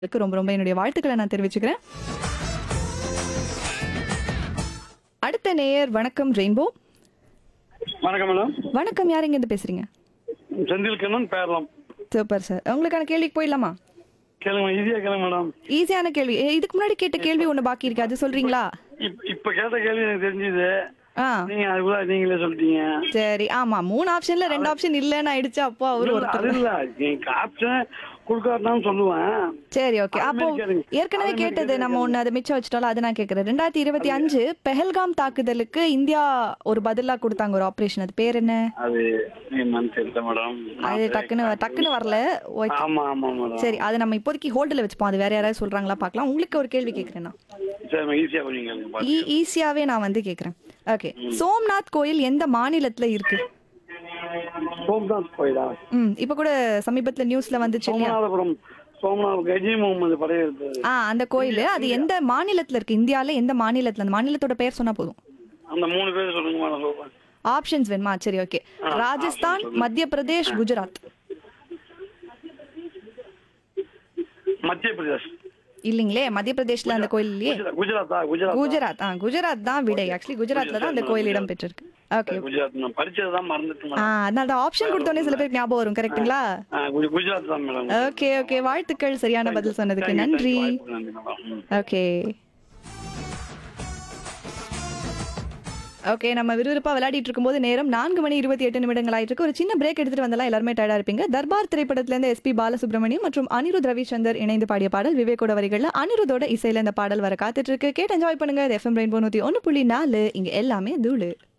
அதுக்கு ரொம்ப ரொம்ப என்னுடைய வாழ்த்துக்களை நான் தெரிவிச்சுக்கிறேன் அடுத்த நேயர் வணக்கம் ரெயின்போ வணக்கம் மேடம் வணக்கம் யார் இருந்து பேசுறீங்க செந்தில் கண்ணன் பேரலாம் சூப்பர் சார் உங்களுக்கான கேள்விக்கு போயிடலாமா கேளுங்க ஈஸியா கேளுங்க மேடம் ஈஸியான கேள்வி ஏ, இதுக்கு முன்னாடி கேட்ட கேள்வி ஒன்று பாக்கி இருக்கு அது சொல்றீங்களா இப்- இப்ப கேட்ட கேள்வி எனக்கு தெரிஞ்சது ஆ நீங்க அதுக்குள்ள நீங்களே சொல்லிட்டீங்க சரி ஆமா மூணு ஆப்ஷன்ல ரெண்டு ஆப்ஷன் இல்லைன்னு ஆயிடுச்சு அப்போ அவர் இல்ல, ஒருத்தர் அது இல்ல நீங்க ஆப்ஷன் கொடுக்காட்டான்னு சொல்லுவேன் சரி ஓகே அது அப்போ மாதிரி கேளுங்க. ஏற்கனவே அது மாதிரி கேட்டது கேளுங்க. நம்ம ஒண்ணு அதை மிச்சம் வச்சுட்டாலும் அதை நான் கேட்கறேன் ரெண்டாயிரத்தி இருபத்தி அஞ்சு பெஹல்காம் தாக்குதலுக்கு இந்தியா ஒரு பதிலா கொடுத்தாங்க ஒரு ஆபரேஷன் அது பேர் என்ன அது என்னன்னு தெரியல மேடம் அது டக்குன்னு டக்குன்னு வரல ஓகே. ஆமா ஆமா மேடம் சரி அதை நம்ம இப்போதைக்கு ஹோல்டில் வச்சுப்போம் அது வேற யாராவது சொல்றாங்களா பார்க்கலாம் உங்களுக்கு ஒரு கேள்வி கேட்குறேன் நான் சரி ஈஸியா பண்ணி கேளுங்க பாருங்க. ஈ- ஈஸியாவே நான் வந்து கேட்குறேன் ஓகே சோம்நாத் கோயில் எந்த மாநிலத்துல இருக்கு சோம்நாத் கோயிலா ம் இப்போ கூட சமீபத்துல நியூஸ்ல வந்துச்சு இல்லையா சோமநாதபுரம் சோமநாத் கஜி முகமது படையெடுத்தது ஆ அந்த கோயில் அது எந்த மாநிலத்துல இருக்கு இந்தியால எந்த மாநிலத்துல அந்த மாநிலத்தோட பேர் சொன்னா போதும் அந்த மூணு பேர் சொல்லுங்க மேடம் சொல்றேன் ஆப்ஷன்ஸ் வேணுமா சரி ஓகே ராஜஸ்தான் மத்திய பிரதேஷ் குஜராத் மத்திய பிரதேஷ் இல்லைங்களே மத்திய பிரதேஷ்ல அந்த கோயில் இல்லையே குஜராத் குஜராத்தா குஜராத் குஜராத் ஆ குஜராத் தான் விடை ஆக்சுவலி குஜராத்ல தான் அந்த கோயில் இடம் பெற்றிருக்கு ஓகே குஜராத் நான் படிச்சது தான் மறந்துட்டு ஆ அதனால ஆப்ஷன் கொடுத்தோன்னே சில பேருக்கு ஞாபகம் வரும் கரெக்ட்டுங்களா குஜராத் தான் மேடம் ஓகே ஓகே வாழ்த்துக்கள் சரியான பதில் சொன்னதுக்கு நன்றி நன்றி மேடம் ம். ஓகே ஓகே நம்ம விறுவிறுப்பா விளையாடிட்டு இருக்கும்போது நேரம் நான்கு மணி இருபத்தி எட்டு நிமிடங்கள் ஆயிட்டு இருக்கு ஒரு சின்ன பிரேக் எடுத்துட்டு வந்தாலும் எல்லாருமே டயர்டா இருப்பீங்க தர்பார் திரைப்படத்துல இருந்து எஸ்பி பாலசுப்ரமணியம் மற்றும் அனிருத் ரவிச்சந்தர் இணைந்து பாடிய பாடல் விவேக்கோட வரிகள்ல அனிருத்தோட இசையில இந்த பாடல் வர காத்துட்டு இருக்கு கேட்டு என்ஜாய் பண்ணுங்க எஃப்எம் ரெயின்போ நூத்தி ஒன்று புள்ளி நாலு இங்க எல்லாமே தூளு